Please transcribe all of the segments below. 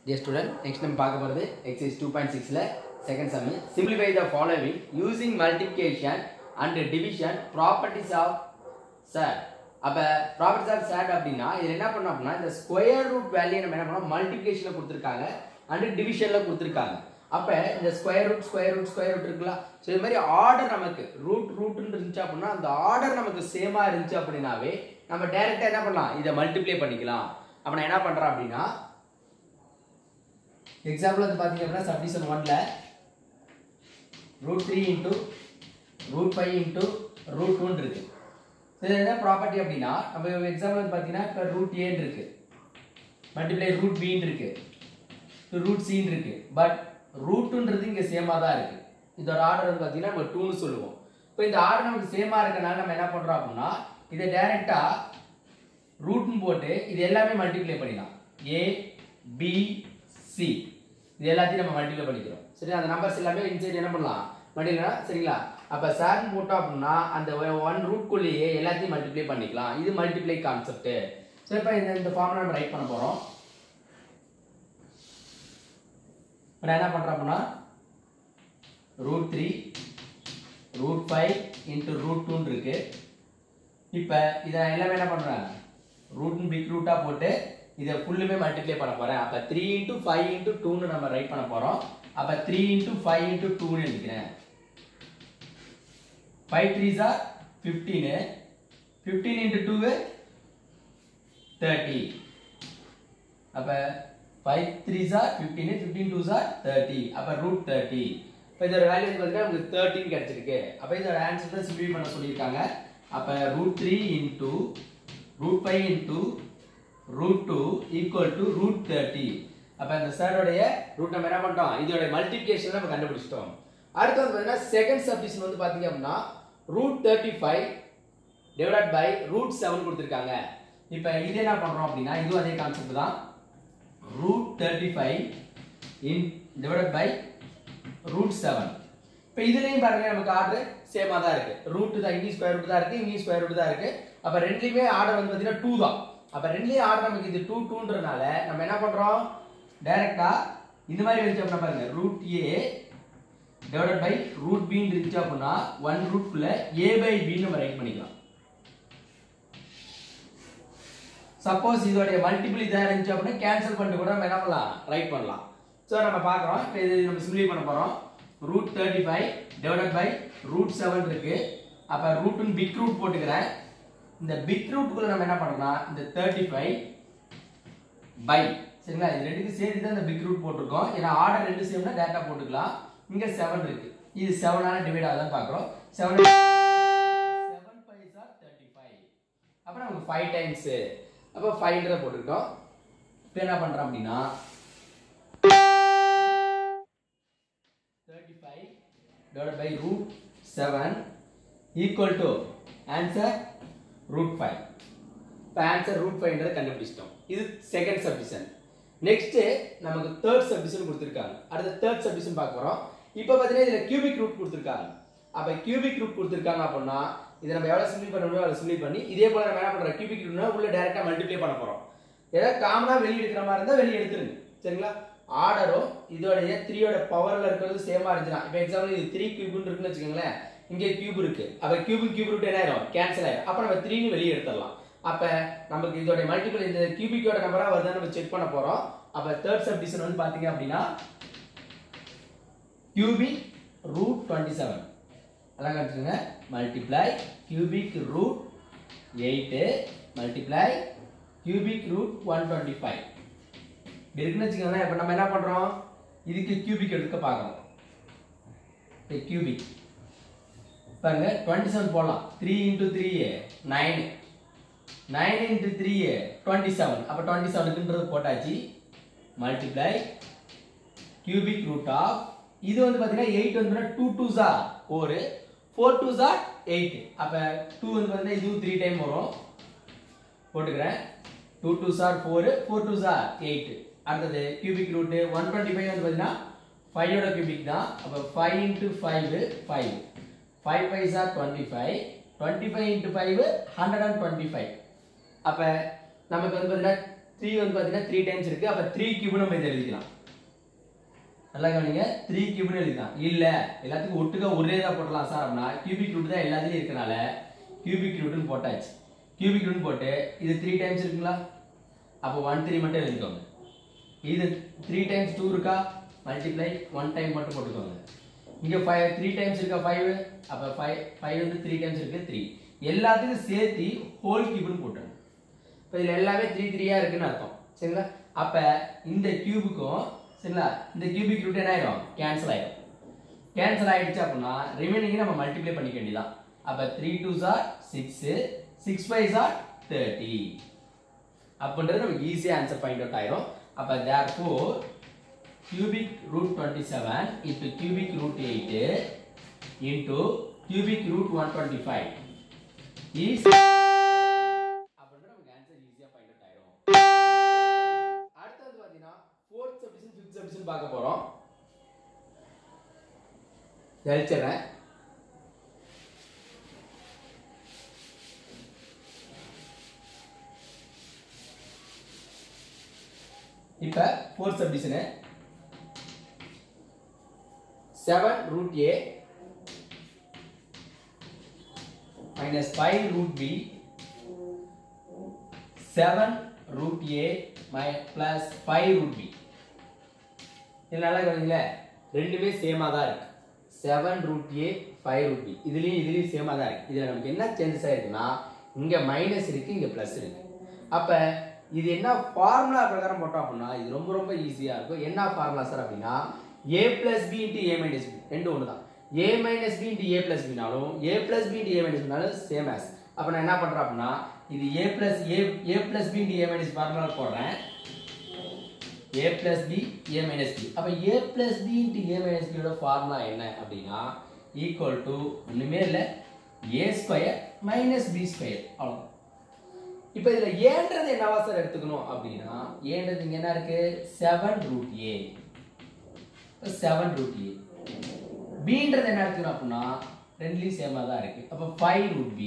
dear student next நம்ம பார்க்க போகிறது எக்ஸைஸ் டூ பாயிண்ட் சிக்ஸில் second sum simplify the following using multiplication and division properties of surd அப்போ properties of surd அப்படின்னா இதில் என்ன பண்ணோம் அப்படின்னா இந்த ஸ்கொயர் ரூட் வேல்யூ நம்ம என்ன பண்ணோம் மல்டிப்ளிகேஷனில் கொடுத்துருக்காங்க அண்ட் டிவிஷனில் கொடுத்துருக்காங்க அப்போ இந்த square root square root square root இருக்குல்ல ஸோ இது மாதிரி ஆர்டர் நமக்கு ரூட் ரூட்னு இருந்துச்சு அப்படின்னா அந்த ஆர்டர் நமக்கு சேமாக இருந்துச்சு அப்படின்னாவே நம்ம டைரெக்டாக என்ன பண்ணலாம் இதை மல்டிப்ளை பண்ணிக்கலாம் அப்போ நான் என்ன பண்ணுறேன் அப்படின்னா எக்ஸாம்பிள் வந்து பார்த்தீங்க அப்படின்னா சப்டிஷன் ஒன்ல root three into root five into root டூன்னு இருக்கு இது என்ன ப்ராப்பர்ட்டி அப்படின்னா நம்ம எக்ஸாம்பிள் வந்து பார்த்தீங்கன்னா இப்போ ரூட் ஏன்னு இருக்கு மல்டிப்ளை ரூட் பின்னு இருக்கு ரூட் சின்னு இருக்கு பட் ரூட்டுன்றது இங்கே சேமாக தான் இருக்கு இதோட ஆர்டர் வந்து பார்த்தீங்கன்னா நம்ம டூன்னு சொல்லுவோம் இப்போ இந்த ஆர்டர் நமக்கு சேமாக இருக்கனால நம்ம என்ன பண்ணுறோம் அப்படின்னா இதை டைரெக்டாக ரூட்னு போட்டு இது எல்லாமே மல்டிப்ளை பண்ணிடலாம் ஏ பி சி இது எல்லாத்தையும் நம்ம மல்டிப்ளை பண்ணிக்கிறோம் சரி அந்த நம்பர்ஸ் எல்லாமே இன்சைட் என்ன பண்ணலாம் மல்டிப்ளை சரிங்களா அப்போ சார்னு போட்டோம் அப்படின்னா அந்த ஒன் ரூட்குள்ளேயே எல்லாத்தையும் மல்டிப்ளை பண்ணிக்கலாம் இது மல்டிப்ளை கான்செப்ட் ஸோ இப்போ இந்த இந்த ஃபார்முலா நம்ம ரைட் பண்ண போகிறோம் இப்போ நான் என்ன பண்ணுறேன் அப்படின்னா root three root five into root டூன்னு இருக்கு இப்போ இதை எல்லாமே என்ன பண்ணுறேன் ரூட்னு பிக் ரூட்டாக போட்டு இதை ஃபுல்லுமே மல்டிப்ளை பண்ண போகிறேன் அப்போ த்ரீ இன்ட்டு ஃபைவ் இன்ட்டு டூன்னு நம்ம ரைட் பண்ண போகிறோம் அப்போ த்ரீ இன்ட்டு ஃபைவ் இன்ட்டு டூன்னு எழுதிக்கிறேன் five threes are fifteen fifteen into two thirty அப்போ five threes are fifteen fifteen twos are thirty அப்போ ரூட் தேர்ட்டி இப்போ இதோட வேல்யூ பார்த்தீங்கன்னா உங்களுக்கு தேர்ட்டின் கிடச்சிருக்கு அப்போ இதோட ஆன்சர் தான் சிம்பிளி பண்ண சொல்லியிருக்காங்க அப்போ root three into root five into root two equal to root thirty அப்போ இந்த சாரோடைய ரூட் நம்ம என்ன பண்ணிட்டோம் இதோட மல்டிப்ளிகேஷன் நம்ம கண்டுபிடிச்சிட்டோம் அடுத்து வந்து பார்த்தீங்கன்னா செகண்ட் சப்டிஷன் வந்து பார்த்தீங்க அப்படின்னா root thirty five divide by root seven கொடுத்துருக்காங்க இப்போ இது என்ன பண்ணுறோம் அப்படின்னா இதுவும் அதே கான்செப்ட் தான் root thirty five in divide by root seven இப்போ இதுலேயும் பாருங்க நமக்கு ஆர்டர் சேமாக தான் இருக்கு ரூட் தான் இங்கிலீஷ் ஸ்கொயர் ரூட் தான் இருக்கு இங்கிலீஷ் ஸ்கொயர் ரூட் தான் இருக்கு அப்போ ரெண்டுலேயுமே ஆர்டர் வந்து பார்த்தீங்கன்னா டூ தான் அப்போ ரெண்டுலேயும் ஆர்டர் நமக்கு இது டூ டூன்றனால நம்ம என்ன பண்ணுறோம் டைரக்டா இந்த மாதிரி இருந்துச்சு அப்படின்னா பாருங்க root A divide by root பின்னு இருந்துச்சு அப்படின்னா ஒன் ரூட்குள்ள ஏ பை பின்னு நம்ம ரைட் பண்ணிக்கலாம் சப்போஸ் இதோடைய மல்டிபிள் இதாக இருந்துச்சு அப்படின்னா கேன்சல் பண்ணிட்டு கூட நம்ம என்ன பண்ணலாம் ரைட் பண்ணலாம் ஸோ நம்ம பார்க்குறோம் இப்போ இது நம்ம சிம்பிளி பண்ண போகிறோம் root thirty five divide by root seven இருக்கு அப்போ ரூட்டுன்னு பிக் ரூட் போட்டுக்கிறேன் இந்த பிக் ரூட்டுக்குள்ள நம்ம என்ன பண்ணுறோம்னா இந்த தேர்ட்டி ஃபைவ் பை சரிங்களா இது ரெண்டுக்கு சேர்த்து தான் இந்த பிக் ரூட் போட்டிருக்கோம் ஏன்னா ஆர்டர் ரெண்டு சேம்னா டேட்டா போட்டுக்கலாம் இங்கே செவன் இருக்கு இது செவனால டிவைட் ஆகுதான்னு பார்க்குறோம் seven seven five are thirty five அப்புறம் நமக்கு ஃபைவ் டைம்ஸு அப்போ ஃபைவ்ன்றத போட்டுக்கிட்டோம் இப்போ என்ன பண்ணுறோம் அப்படின்னா thirty five divide by root seven equal to answer root five இப்போ ஆன்சர் ரூட் ஃபைவ்ன்றதை கண்டுபிடிச்சிட்டோம் இது செகண்ட் சப்டிஷன் நெக்ஸ்ட் நமக்கு தேர்ட் சப்டிஷன் கொடுத்துருக்காங்க அடுத்த தேர்ட் சப்டிஷன் பார்க்க போகிறோம் இப்போ பார்த்தீங்கன்னா இதில் கியூபிக் ரூட் கொடுத்துருக்காங்க அப்போ கியூபிக் ரூட் கொடுத்துருக்காங்க அப்படின்னா இதை நம்ம எவ்வளோ சிம்பிளி பண்ண முடியும் அதை சிம்பிளி பண்ணி இதே போல் நம்ம என்ன பண்ணுறோம் கியூபிக் ரூட்னா உள்ள டேரெக்டாக மல்டிப்ளை பண்ண போகிறோம் ஏதாவது காமனாக வெளியே எடுக்கிற மாதிரி இருந்தால் வெளியே எடுத்துருங்க சரிங்களா ஆர்டரும் இதோடைய த்ரீயோட பவரில் இருக்கிறது சேமாக இருந்துச்சுன்னா இப்போ எக்ஸாம்பிள் இது த்ரீ கியூப்னு இருக்குன்னு வச்சுக்கோங்களேன் இங்கே கியூப் இருக்கு அப்போ கியூபு கியூப் ரூட் என்ன ஆயிரும் கேன்சல் ஆயிரும் அப்போ நம்ம த்ரீன்னு வெளியே எடுத்துடலாம் அப்போ நமக்கு இதோட மல்டிபிள் இந்த கியூபிக்கோட நம்பராக வருதா நம்ம செக் பண்ண போகிறோம் அப்போ தேர்ட் சப்டிஷன் வந்து பார்த்தீங்க அப்படின்னா கியூபிக் ரூட் டுவெண்ட்டி செவன் அதான் கற்றுக்குங்க multiply cubic root eight multiply cubic root one twenty five இப்படி இருக்குன்னு வச்சுக்கோங்களேன் இப்போ நம்ம என்ன பண்ணுறோம் இதுக்கு கியூபிக் எடுக்க பார்க்குறோம் இப்போ கியூபிக் பாருங்க டுவெண்ட்டி செவன் போடலாம் three into three nine nine into three twenty seven அப்போ டுவெண்ட்டி செவனுக்குன்றது போட்டாச்சு மல்டிப்ளை கியூபிக் ரூட் ஆஃப் இது வந்து பார்த்தீங்கன்னா எயிட் வந்து டூ டூ ஜா ஃபோரு ஃபோர் டூ ஜா எயிட் அப்போ டூ வந்து பார்த்தீங்கன்னா இதுவும் த்ரீ டைம் வரும் போட்டுக்கிறேன் two two sir four four two சார் எயிட் அடுத்தது cubic root one twenty five வந்து பார்த்தீங்கன்னா ஃபைவோட கியூபிக் தான் அப்போ five into five five five five sir twenty five twenty five into five hundred and twenty five அப்போ நமக்கு வந்து பார்த்தீங்கன்னா த்ரீ வந்து பார்த்தீங்கன்னா த்ரீ டைம்ஸ் இருக்கு அப்போ த்ரீ கியூப் நம்ம இதை எழுதிக்கலாம் நல்லா கவனிங்க த்ரீ கியூப்னு எழுதிக்கலாம் இல்ல எல்லாத்துக்கும் ஒட்டுக்கா ஒரே தான் போடலாம் சார் அப்படின்னா கியூபிக் ரூட் தான் எல்லாத்துலயும் இருக்கனால கியூபிக் ரூட்னு போட்டாச்சு கியூபிக் ரூட் போட்டு இது த்ரீ டைம்ஸ் இருக்குங்களா அப்போ ஒன் த்ரீ மட்டும் எழுதிக்கோங்க இது த்ரீ டைம்ஸ் டூ இருக்கா மல்டிப்ளை ஒன் டைம் மட்டும் போட்டுக்கோங்க இங்க ஃபைவ் த்ரீ டைம்ஸ் இருக்கா ஃபைவ் அப்போ ஃபைவ் ஃபைவ் வந்து த்ரீ டைம்ஸ் இருக்கு த்ரீ எல்லாத்துக்கும் சேர்த்து ஹோல் கியூப்னு போட்டுருங்க இப்போ இதில் எல்லாமே த்ரீ த்ரீயா இருக்குன்னு அர்த்தம் சரிங்களா அப்போ இந்த கியூபுக்கும் சரிங்களா இந்த கியூபிக் ரூட் என்ன ஆயிடும் கேன்சல் ஆயிடும் கேன்சல் ஆயிடுச்சு அப்படின்னா ரிமைனிங் நம்ம மல்டிப்ளை பண்ணிக்க வேண்டியதான் அப்போ த்ரீ டூ சார் சிக்ஸ் சிக்ஸ் ஃபைவ் சார் தேர்ட்டி அப்படின்றது நமக்கு ஈஸியாக ஆன்சர் ஃபைண்ட் அவுட் ஆயிரும் அப்போ therefore cubic root 27 into cubic root 8 into cubic root 125 is அப்படின்ற நமக்கு ஆன்சர் ஈஸியா ஃபைண்ட் அவுட் ஆயிரும் அடுத்தது பாத்தீங்கன்னா ஃபோர்த் சப்டிஷன் ஃபிஃப்த் சப்டிஷன் பார்க்க போறோம் எழுச்சிடுறேன் இப்ப fourth subdivision seven root A minus 5 root b 7 root a my plus 5 root b இது நல்லா கவனிங்களே ரெண்டுமே சேமா தான் இருக்கு 7 root a 5 root b இதுலயும் இதுலயும் சேமா தான் இருக்கு இதுல நமக்கு என்ன சேஞ்சஸ் ஆயிருக்குன்னா இங்க மைனஸ் இருக்கு இங்க பிளஸ் இருக்கு அப்ப இது என்ன ஃபார்முலா பிரகாரம் போட்டோம் அப்படின்னா இது ரொம்ப ரொம்ப ஈஸியா இருக்கும் என்ன ஃபார்முலா சார் அப்படின்னா a plus B into A minus B ரெண்டு ஒன்று தான் a minus B into A plus பினாலும் A plus B into A minus பினாலும் சேம் ஆஸ் அப்போ நான் என்ன பண்ணுறேன் அப்படின்னா இது A plus A A plus B into A minus formula போடுறேன் A plus B A minus B அப்போ A plus B into A minus பியோட ஃபார்முலா என்ன அப்படின்னா ஈக்குவல் டு ஒன்றுமே இல்லை A square minus B square அவ்வளோ இப்போ இதில் ஏன்றது என்னவா சார் எடுத்துக்கணும் அப்படின்னா ஏன்றது இங்கே என்ன இருக்கு seven root A seven root A பீன்றது என்ன எடுத்துக்கணும் அப்படின்னா ரெண்டுலையும் சேமாக தான் இருக்கு அப்போ ஃபைவ் ரூட் பி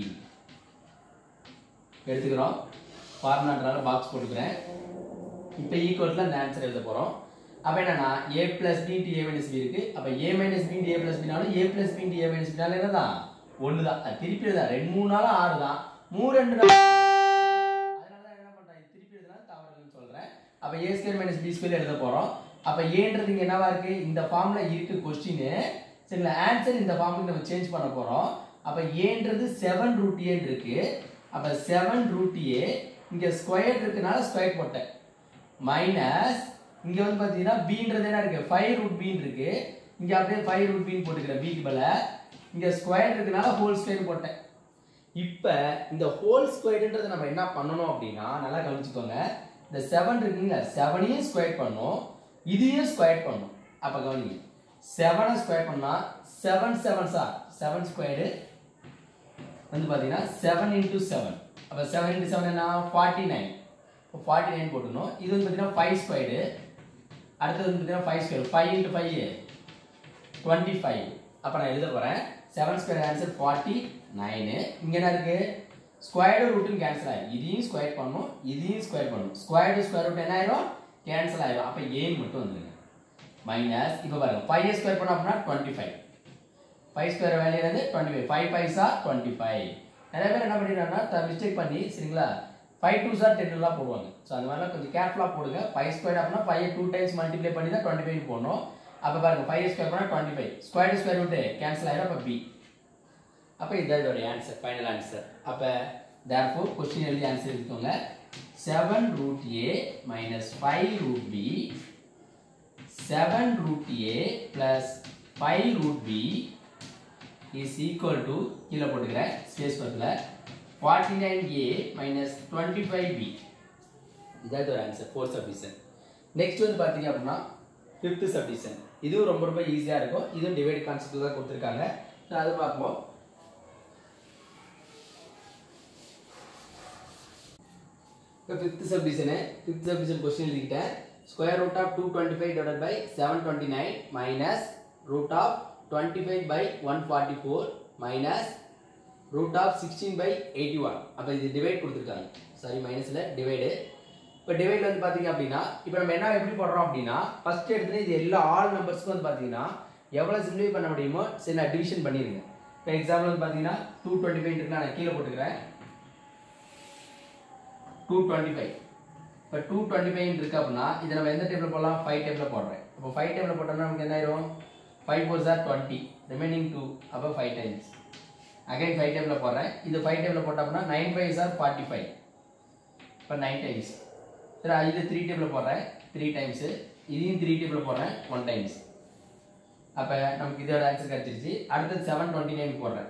எடுத்துக்கிறோம் ஃபார்முலான்றனால பாக்ஸ் போட்டுக்கிறேன் இப்போ ஈக்குவல்ல இந்த ஆன்சர் எழுத போகிறோம் அப்போ என்னன்னா A plus B D A minus B இருக்கு அப்போ A minus B A plus பினாலும் A plus B A minus பினாலும் என்னதான் ஒன்று தான் அது திருப்பி தான் ரெண்டு மூணு நாளும் ஆறு தான் மூணு ரெண்டு நாள் அதனால தான் என்ன பண்ணுறேன் திருப்பி எழுதுனா தவறுன்னு சொல்கிறேன் அப்போ A square minus B square எழுத போகிறோம் அப்போ ஏன்றது இங்கே என்னவா இருக்கு இந்த ஃபார்ம்ல இருக்கு கொஸ்டின் சரிங்களா ஆன்சர் இந்த ஃபார்முக்கு நம்ம சேஞ்ச் பண்ண போறோம் அப்ப ஏன்றது செவன் ரூட் ஏன் இருக்கு அப்ப செவன் ரூட் ஏ இங்க ஸ்கொயர் இருக்கனால ஸ்கொயர் போட்டேன் மைனஸ் இங்க வந்து பாத்தீங்கன்னா பீன்றது என்ன இருக்கு ஃபைவ் ரூட் பீன் இருக்கு இங்க அப்படியே ஃபைவ் ரூட் பீன் போட்டுக்கிறேன் பிக்கு பல இங்க ஸ்கொயர் இருக்கனால ஹோல் ஸ்கொயர் போட்டேன் இப்ப இந்த ஹோல் ஸ்கொயர்ன்றது நம்ம என்ன பண்ணணும் அப்படின்னா நல்லா கவனிச்சுக்கோங்க இந்த செவன் இருக்குங்க செவனையும் ஸ்கொயர் பண்ணும் இதையும் ஸ்கொயர் பண்ணும் அப்ப கவனிங்க செவனை ஸ்கொயர் பண்ணா செவன் செவன் சார் செவன் ஸ்கொயர்டு வந்து பார்த்தீங்கன்னா செவன் இன்டூ செவன் அப்போ செவன் இன்டூ செவன் என்ன ஃபார்ட்டி நைன் இப்போ ஃபார்ட்டி நைன் போட்டுக்கணும் இது வந்து பார்த்தீங்கன்னா ஃபைவ் ஸ்கொயர்டு அடுத்தது வந்து பார்த்தீங்கன்னா five square five into five twenty five அப்போ நான் எழுத போகிறேன் seven square answer forty nine இங்கே என்ன இருக்குது ஸ்கொயர்டு ரூட்டும் கேன்சல் ஆயிடும் இதையும் ஸ்கொயர் பண்ணும் இதையும் ஸ்கொயர் பண்ணும் ஸ்கொயர்டு ஸ்கொயர் ரூட் என்ன ஆயிரும் கேன்சல் ஆயிடும் அப்போ ஏன் மட்டும் வந்துருங்க மைனஸ் இப்போ பாருங்க ஃபைவ் ஸ்கொயர் பண்ணோம் அப்படின்னா twenty five five square value வந்து twenty five five five sir twenty five நிறைய பேர் என்ன பண்ணிடுறாங்கன்னா மிஸ்டேக் பண்ணி சரிங்களா ஃபைவ் டூ சார் டென்லாம் போடுவாங்க ஸோ அந்த மாதிரிலாம் கொஞ்சம் கேர்ஃபுல்லாக போடுங்க ஃபைவ் ஸ்கொயர் அப்படின்னா ஃபைவ் டூ டைம்ஸ் மல்டிப்ளை பண்ணி தான் டுவெண்ட்டி ஃபைவ் போடணும் அப்போ பாருங்க ஃபைவ் ஸ்கொயர் பண்ணால் twenty five square square root cancel ஆயிடும் அப்போ பி அப்போ இதுதான் இதோட ஆன்சர் ஃபைனல் ஆன்சர் அப்போ தேர்ஃபோர் கொஸ்டின் எழுதி ஆன்சர் எடுத்துக்கோங்க seven root A minus five root B 7 root a plus 5 root b is equal to கீழே போட்டுக்கிறேன் ஸ்பேஸ் பக்கத்தில் 49a minus 25b இதான் ஒரு ஆன்சர் ஃபோர்த் சப்டிஷன் நெக்ஸ்ட் வந்து பார்த்தீங்க அப்படின்னா ஃபிஃப்த் சப்டிஷன் இதுவும் ரொம்ப ரொம்ப ஈஸியாக இருக்கும் இதுவும் டிவைட் கான்செப்ட் தான் கொடுத்துருக்காங்க நான் அதை பார்ப்போம் இப்போ fifth subdivision fifth subdivision question எழுதிக்கிட்டேன் square root of 225 divided by 729 minus root of 25 by 144 minus root of 16 by 81 அப்ப இது டிவைட் கொடுத்துருக்காங்க சாரி மைனஸ்ல டிவைடு இப்போ டிவைட் வந்து பார்த்தீங்க அப்படின்னா இப்போ நம்ம என்ன எப்படி போடுறோம் அப்படின்னா ஃபர்ஸ்ட் எடுத்துட்டு இது எல்லா ஆல் நம்பர்ஸ்க்கும் வந்து பார்த்தீங்கன்னா எவ்வளோ சிம்பிளை பண்ண முடியுமோ சரி நான் டிவிஷன் பண்ணிடுங்க இப்போ எக்ஸாம்பிள் வந்து பார்த்தீங்கன்னா டூ டுவெண்ட்டி ஃபைவ் இருக்குன்னா நான் கீழே போட்டுக்கிறேன் டூ டுவெண்ட்டி ஃபைவ் இப்போ டூ டுவெண்ட்டி ஃபைவ் இருக்கு அப்படின்னா இதை நம்ம எந்த டேபிள் போடலாம் ஃபைவ் டேபிள் போடுறேன் இப்போ ஃபைவ் டேபிள் போட்டோம்னா நமக்கு என்ன ஆயிரும் five four are twenty remaining two அப்போ five times again five table போடுறேன் இது ஃபைவ் டேபிள் போட்டோம்னா nine five are forty five இப்போ நைன் டைம்ஸ் சரி இது த்ரீ டேபிள் போடுறேன் த்ரீ டைம்ஸு இதையும் த்ரீ டேபிள் போடுறேன் ஒன் டைம்ஸ் அப்போ நமக்கு இதோட ஆன்சர் கிடச்சிருச்சு அடுத்தது செவன் டுவெண்ட்டி நைன் போடுறேன்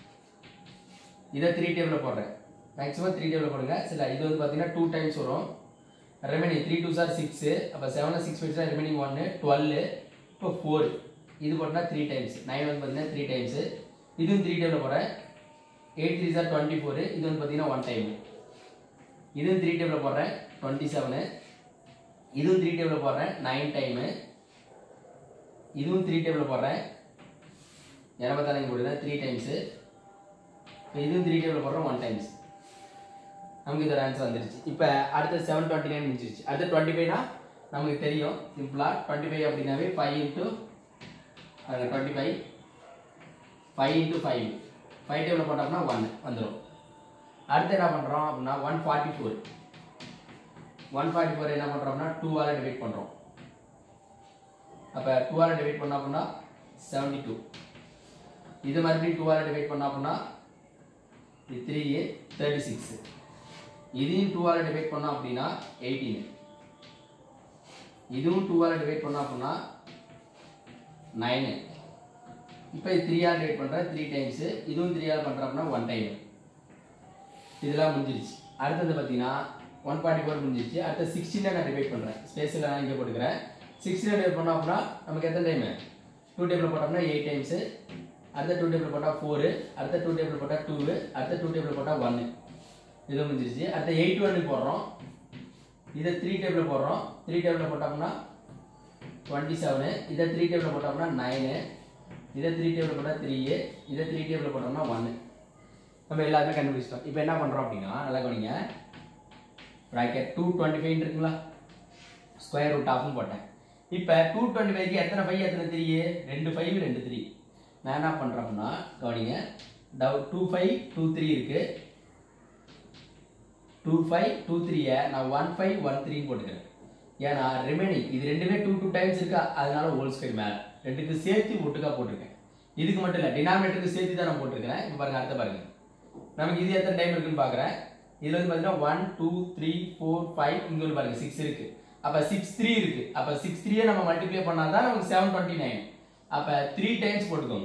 இதை த்ரீ டேபிள் போடுறேன் மேக்ஸிமம் த்ரீ டேபிள் போடுங்க சில இது வந்து பார்த்தீங்கன்னா டூ டைம்ஸ் வரும் remaining three two are six அப்போ செவன் சிக்ஸ் போயிடுச்சா ரிமைனிங் ஒன்று டுவெல்லு இப்போ ஃபோர் இது போட்டால் த்ரீ டைம்ஸ் நைன் வந்து பார்த்தீங்கன்னா த்ரீ டைம்ஸு இதுவும் த்ரீ டேபிள் போடுறேன் eight three are twenty four இது வந்து பார்த்தீங்கன்னா ஒன் டைம் இதுவும் த்ரீ டேபிள் போடுறேன் டுவெண்ட்டி செவனு இதுவும் த்ரீ டேபிள் போடுறேன் நைன் டைமு இதுவும் த்ரீ டேபிள் போடுறேன் இரநூத்தாலைங்க போடுறேன் த்ரீ டைம்ஸு இப்போ இதுவும் த்ரீ டேபிள் போடுறோம் ஒன் டைம்ஸ் நமக்கு இதோட ஆன்சர் வந்துருச்சு இப்போ அடுத்த செவன் டுவெண்ட்டி நைன் முடிஞ்சிருச்சு அடுத்து டுவெண்ட்டி ஃபைவ்னா நமக்கு தெரியும் சிம்பிளாக டுவெண்ட்டி ஃபைவ் அப்படின்னாவே five into twenty five five into five five table போட்டோம்னா ஒன் வந்துடும் அடுத்து என்ன பண்ணுறோம் அப்படின்னா one forty four one forty four என்ன பண்ணுறோம்னா டூவால் டிவைட் பண்ணுறோம் அப்போ டூவால் டிவைட் பண்ணோம் அப்படின்னா செவன்டி டூ இது மறுபடியும் டூவால் டிவைட் பண்ணோம் அப்படின்னா இது த்ரீ தேர்ட்டி சிக்ஸ் இதையும் டூவால் டிவைட் பண்ணோம் அப்படின்னா எயிட்டீன் இதுவும் டூவால் டிவைட் பண்ணோம் அப்படின்னா நைனு இப்போ இது த்ரீயால் டிவைட் பண்ணுறேன் த்ரீ டைம்ஸு இதுவும் த்ரீயால் பண்ணுறோம் அப்படின்னா ஒன் டைம் இதெல்லாம் முடிஞ்சிருச்சு அடுத்தது பார்த்தீங்கன்னா ஒன் ஃபார்ட்டி ஃபோர் முடிஞ்சிருச்சு அடுத்து சிக்ஸ்டீனை நான் டிவைட் பண்ணுறேன் ஸ்பேஸில் நான் இங்கே போட்டுக்கிறேன் சிக்ஸ்டீனை டிவைட் பண்ணோம் அப்படின்னா நமக்கு எத்தனை டைமு டூ டேபிள் போட்டோம்னா எயிட் டைம்ஸு அடுத்த டூ டேபிள் போட்டால் ஃபோரு அடுத்த டூ டேபிள் போட்டால் டூவு அடுத்த டூ டேபிள் போட்டால் ஒன்று இது முடிஞ்சிருச்சு அடுத்த எயிட் ஒன்னுக்கு போடுறோம் இதை த்ரீ டேபிள் போடுறோம் த்ரீ டேபிள் போட்டோம்னா டுவெண்ட்டி செவனு இதை த்ரீ டேபிள் போட்டோம்னா நைனு இதை த்ரீ டேபிள் போட்டால் த்ரீ இதை த்ரீ டேபிள் போட்டோம்னா ஒன்று நம்ம எல்லாருமே கண்டுபிடிச்சிட்டோம் இப்போ என்ன பண்ணுறோம் அப்படின்னா நல்லா கவனிங்க ப்ராக்கெட் டூ டுவெண்ட்டி ஃபைவ் இருக்குங்களா ஸ்கொயர் ரூட் ஆஃப்னு போட்டேன் இப்போ டூ டுவெண்ட்டி ஃபைவ்க்கு எத்தனை ஃபைவ் எத்தனை த்ரீ ரெண்டு ஃபைவ் ரெண்டு த்ரீ நான் என்ன பண்ணுறோம்னா கவனிங்க டவ் டூ ஃபைவ் டூ த்ரீ இருக்குது டூ ஃபைவ் டூ த்ரீயை நான் ஒன் ஃபைவ் ஒன் த்ரீ போட்டுக்கிறேன் ஏன்னா ரிமைனிங் இது ரெண்டுமே டூ டூ டைம்ஸ் இருக்கா அதனால ஹோல் ஸ்கொயர் மேலே ரெண்டுக்கு சேர்த்து ஒட்டுக்கா போட்டிருக்கேன் இதுக்கு மட்டும் இல்லை டினாமினேட்டருக்கு சேர்த்து தான் நான் போட்டிருக்கிறேன் இப்போ பாருங்க அடுத்த பாருங்க நமக்கு இது எத்தனை டைம் இருக்குன்னு பார்க்குறேன் இதில் வந்து பார்த்தீங்கன்னா one two three four five இங்கே வந்து பாருங்க சிக்ஸ் இருக்கு அப்போ சிக்ஸ் த்ரீ இருக்கு அப்போ சிக்ஸ் த்ரீயை நம்ம மல்டிப்ளை பண்ணால் தான் நமக்கு செவன் டுவெண்ட்டி நைன் அப்போ த்ரீ டைம்ஸ் போட்டுக்கோங்க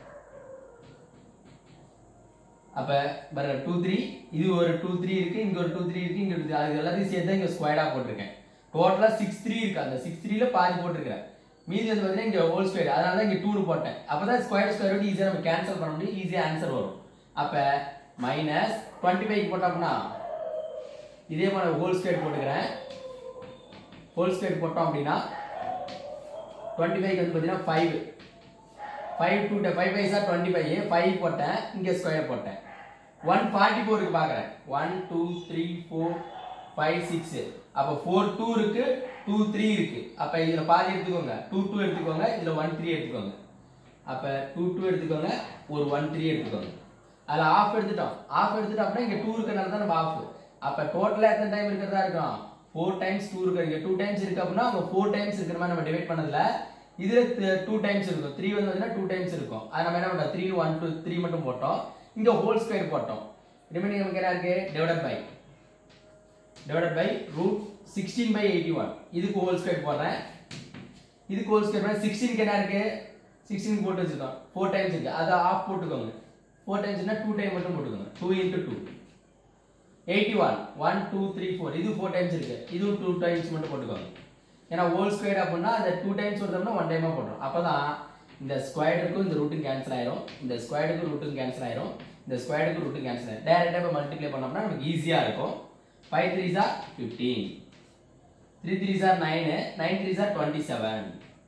அப்போ பாருங்க டூ த்ரீ இது ஒரு டூ த்ரீ இருக்கு இங்க ஒரு டூ த்ரீ இருக்கு இங்க ஒரு அது எல்லாத்தையும் சேர்த்து தான் இங்க ஸ்கொயர்டா போட்டிருக்கேன் டோட்டலா சிக்ஸ் த்ரீ இருக்கு அந்த சிக்ஸ் த்ரீல பாதி போட்டிருக்கேன் மீதி வந்து பார்த்தீங்கன்னா இங்க ஹோல் ஸ்கொயர் அதனால தான் இங்க டூனு போட்டேன் அப்பதான் ஸ்கொயர் ஸ்கொயர் ரூட் ஈஸியா நம்ம கேன்சல் பண்ண முடியும் ஈஸியா ஆன்சர் வரும் அப்ப மைனஸ் டுவெண்ட்டி ஃபைவ் போட்டோம்னா இதே மாதிரி ஹோல் ஸ்கொயர் போட்டுக்கிறேன் ஹோல் ஸ்கொயர் போட்டோம் அப்படின்னா டுவெண்ட்டி ஃபைவ் வந்து பார்த்தீங்கன்னா five five two five five sir twenty five five போட்டேன் இங்கே ஸ்கொயர் போட்டேன் ஒன் ஃபார்ட்டி ஃபோருக்கு பார்க்குறேன் one two three four five six அப்போ ஃபோர் டூ இருக்கு டூ த்ரீ இருக்கு அப்போ இதில் பாதி எடுத்துக்கோங்க டூ டூ எடுத்துக்கோங்க இதில் ஒன் த்ரீ எடுத்துக்கோங்க அப்போ டூ டூ எடுத்துக்கோங்க ஒரு ஒன் த்ரீ எடுத்துக்கோங்க அதில் ஆஃப் எடுத்துட்டோம் ஆஃப் எடுத்துட்டோம் அப்படின்னா இங்கே டூ இருக்கிறனால தான் நம்ம ஆஃப் அப்போ டோட்டலாக எத்தனை டைம் இருக்கிறதா இருக்கும் ஃபோர் டைம்ஸ் டூ இருக்கு இங்கே டூ டைம்ஸ் இருக்கு அப்படின்னா அவங்க ஃபோர் டைம்ஸ் இருக்கிற மாதிரி நம்ம டிவைட் பண்ணதில்ல இதுல டூ டைம்ஸ் இருக்கும் த்ரீ வந்து பார்த்தீங்கன்னா டூ டைம்ஸ் இருக்கும் அது நம்ம என்ன பண்ணோம் த்ரீ ஒன் டூ த்ரீ மட்டும் போட்டோம் இங்க ஹோல் ஸ்கொயர் போட்டோம் ரிமைனிங் நமக்கு என்ன இருக்கு divided by divided by root sixteen by eighty one இதுக்கு ஹோல் ஸ்கொயர் போடுறேன் இதுக்கு ஹோல் ஸ்கொயர் பண்ண சிக்ஸ்டீனுக்கு என்ன இருக்கு சிக்ஸ்டீன் போட்டு வச்சிருக்கோம் ஃபோர் டைம்ஸ் இருக்கு அதை ஆஃப் போட்டுக்கோங்க ஃபோர் டைம்ஸ்னா டூ டைம் மட்டும் போட்டுக்கோங்க two into two eighty one one two three four இது ஃபோர் டைம்ஸ் இருக்கு இதுவும் டூ டைம்ஸ் மட்டும் போட்டுக்கோங்க ஏன்னா ஹோல் ஸ்கொயர் அப்படின்னா அந்த டூ டைம்ஸ் கொடுத்தோம்னா ஒன் டைமாக போடுறோம் அப்பதான் இந்த ஸ்கொயர்டுக்கும் இந்த ரூட்டும் கேன்சல் ஆயிரும் இந்த ஸ்கொயர்டுக்கு ரூட்டும் கேன்சல் ஆயிரும் இந்த ஸ்கொயர்டுக்கு ரூட்டும் கேன்சல் ஆயிரும் டேரெக்டாக இப்போ மல்டிப்ளை பண்ணோம்னா நமக்கு ஈஸியாக இருக்கும் five three are fifteen three three are nine nine three are twenty seven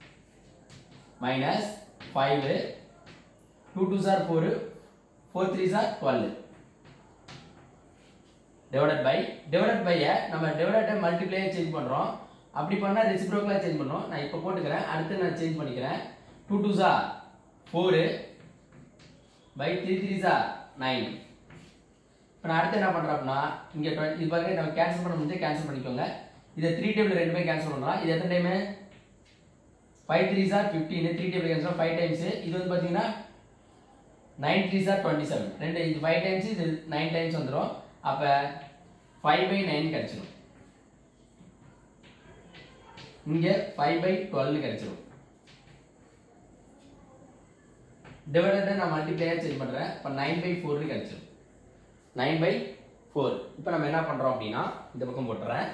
minus five two two sir four four three are twelve divided by divided பையை நம்ம டிவைடட் மல்டிப்ளையே சேஞ்ச் பண்ணுறோம் அப்படி பண்ணால் ரெசிப்ரோக்கலாக சேஞ்ச் பண்ணுறோம் நான் இப்போ போட்டுக்கிறேன் அடுத்து நான் சேஞ்ச் பண்ணிக்கிறேன் டூ டூ ஜா ஃபோரு பை த்ரீ த்ரீ ஜா நைன் இப்போ நான் அடுத்து என்ன பண்ணுறேன் அப்படின்னா இங்கே இது பாருங்க நம்ம கேன்சல் பண்ண முடிஞ்சு கேன்சல் பண்ணிக்கோங்க இதை த்ரீ டேபிள் ரெண்டுமே கேன்சல் பண்ணலாம் இது எத்தனை time five three are fifteen three table cancel five times இது வந்து பார்த்தீங்கன்னா nine three are twenty seven ரெண்டு இது ஃபைவ் டைம்ஸ் இது நைன் டைம்ஸ் வந்துடும் அப்போ ஃபைவ் பை நைன் கிடச்சிடும் இங்கே ஃபைவ் பை டுவெல் கிடச்சிடும் டிவைடட் நான் மல்டிப்ளையர் சேஞ்ச் பண்ணுறேன் இப்போ நைன் பை ஃபோர்னு கிடச்சிடும் நைன் பை ஃபோர் இப்போ நம்ம என்ன பண்ணுறோம் அப்படின்னா இந்த பக்கம் போட்டுறேன்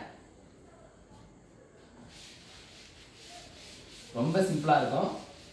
ரொம்ப சிம்பிளாக இருக்கும்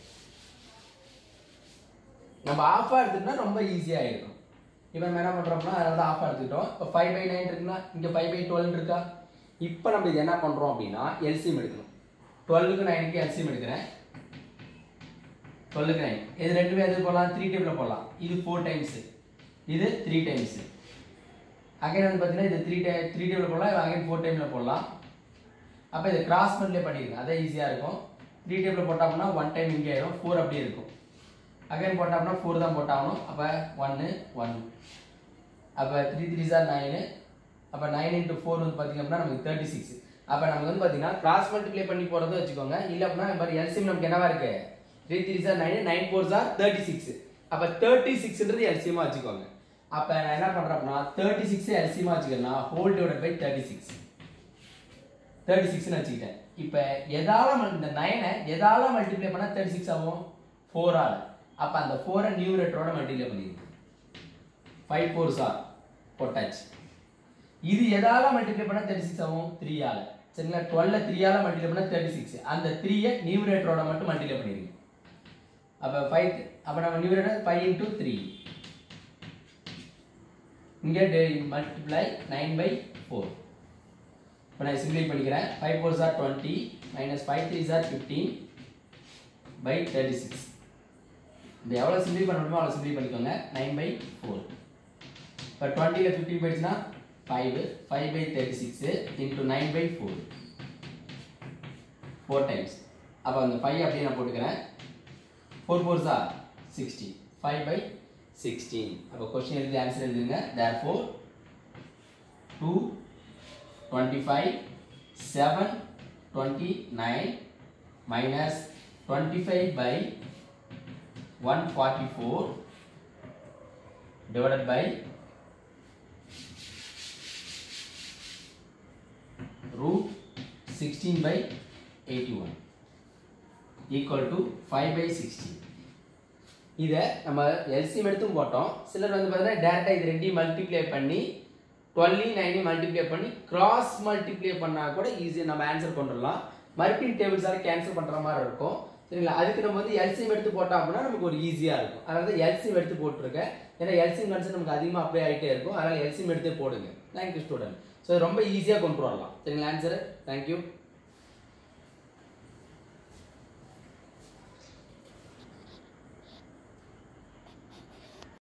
நம்ம ஆஃபாக எடுத்துட்டோம்னா ரொம்ப ஈஸியாக இருக்கும் இப்போ நம்ம என்ன பண்ணுறோம்னா அதாவது ஆஃபாக எடுத்துக்கிட்டோம் இப்போ ஃபைவ் பை நைன் இருக்குன்னா இங்கே ஃபைவ் பை டுவெல் இருக்கா இப்போ நம்ம இது என்ன பண்ணுறோம் அப்படின்னா எல்சிஎம் எடுக்கணும் டுவெல்லுக்கு நைனுக்கு எல்சிஎம் எடுக்கிறேன் டுவெல்லுக்கு நைன் இது ரெண்டுமே எது போடலாம் த்ரீ டேபிளில் போடலாம் இது ஃபோர் டைம்ஸு இது த்ரீ டைம்ஸு அகைன் வந்து பார்த்தீங்கன்னா இது த்ரீ டை த்ரீ டேபிள் போடலாம் அகைன் ஃபோர் டைமில் போடலாம் அப்போ இது கிராஸ் மல்டிப்ளை பண்ணிடுங்க அதே ஈஸியாக இருக்கும் த்ரீ டேபிள் போட்டோம்னா ஒன் டைம் இங்கே ஆயிடும் ஃபோர் அப்படியே இருக்கும் அகைன் போட்டோம்னா ஃபோர் தான் போட்டாகணும் அப்போ ஒன்று ஒன் அப்போ த்ரீ த்ரீ சார் நைனு அப்போ நைன் இன்ட்டு ஃபோர் வந்து பார்த்தீங்க அப்படின்னா நமக்கு தேர்ட்டி சிக்ஸ் அப்போ நமக்கு வந்து பார்த்தீங்கன்னா கிராஸ் மல்டிப்ளை பண்ணி போகிறது வச்சுக்கோங்க இல்லை அப்படின்னா இப்போ எல்சிஎம் நமக்கு என்னவா இருக்கு three three are nine nine four are thirty six அப்போ தேர்ட்டி சிக்ஸ்ன்றது எல்சிஎமாக வச்சுக்கோங்க அப்போ நான் என்ன பண்ணுறேன் அப்படின்னா தேர்ட்டி சிக்ஸ் எல்சிஎமாக வச்சுக்கிறேன்னா whole divide by thirty six thirty சிக்ஸ்னு வச்சுக்கிட்டேன் இப்போ எதால மல்- இந்த நைனை எதால மல்டிப்ளை பண்ணால் தேர்ட்டி சிக்ஸ் ஆகும் ஃபோரால் அப்போ அந்த ஃபோரை நியூரேட்டரோட மல்டிப்ளை பண்ணிடுங்க ஃபைவ் ஃபோர் சார் போட்டாச்சு இது எதால மல்டிப்ளை பண்ணால் தேர்ட்டி சிக்ஸ் ஆகும் த்ரீயால் சரிங்களா டுவெல்ல த்ரீயால் மல்டிப்ளை பண்ணால் தேர்ட்டி சிக்ஸ் அந்த த்ரீயை நியூரேட்டரோட மட்டும் மல்டிப்ளை பண்ணிடுங்க அப்போ ஃபைவ் அப்போ நம்ம நியூரேட்டர் ஃபைவ் இன்டூ த்ரீ இங்கே மல்டிப்ளை நைன் பை ஃபோர் இப்போ நான் சிம்பிளை பண்ணிக்கிறேன் five four are twenty minus five three are fifteen by thirty six இது எவ்வளோ சிம்பிளை பண்ண முடியுமோ அவ்வளோ சிம்பிளை பண்ணிக்கோங்க நைன் பை ஃபோர் இப்போ டுவெண்ட்டியில் ஃபிஃப்டின் போயிடுச்சுன்னா five five by thirty six into nine by four four times அப்போ அந்த ஃபைவ் அப்படியே நான் போட்டுக்கிறேன் four four are sixty five by sixteen அப்போ கொஸ்டின் எழுதி ஆன்சர் எழுதுங்க தேர் four two twenty five seven twenty nine minus twenty five by one forty four divided by root 16 by 81 equal to 5 by 16 இதை நம்ம LCM எடுத்தும் போட்டோம் சிலர் வந்து பார்த்தீங்கன்னா டேரெக்டாக இது ரெண்டையும் மல்டிப்ளை பண்ணி டுவெல்லையும் நைனையும் மல்டிப்ளை பண்ணி கிராஸ் மல்டிப்ளை பண்ணால் கூட ஈஸியாக நம்ம ஆன்சர் கொண்டுடலாம் மறுபடியும் டேபிள்ஸால் கேன்சல் பண்ணுற மாதிரி இருக்கும் சரிங்களா அதுக்கு நம்ம வந்து எல்சிஎம் எடுத்து போட்டோம் அப்படின்னா நமக்கு ஒரு ஈஸியாக இருக்கும் அதனால தான் எல்சிஎம் எடுத்து போட்டிருக்கேன் ஏன்னா எல்சிஎம் கன்செப்ட் நமக்கு அதிகமாக அப்ளை ஆகிட்டே இருக்கும் அதனால் எல்சிஎம் எடுத்து போடுங்க தேங்க்யூ ஸ்டூடெண்ட் ஸோ ரொம்ப ஈஸியாக கொண்டு வரலாம் சரிங்களா ஆன்சர் தேங்க்யூ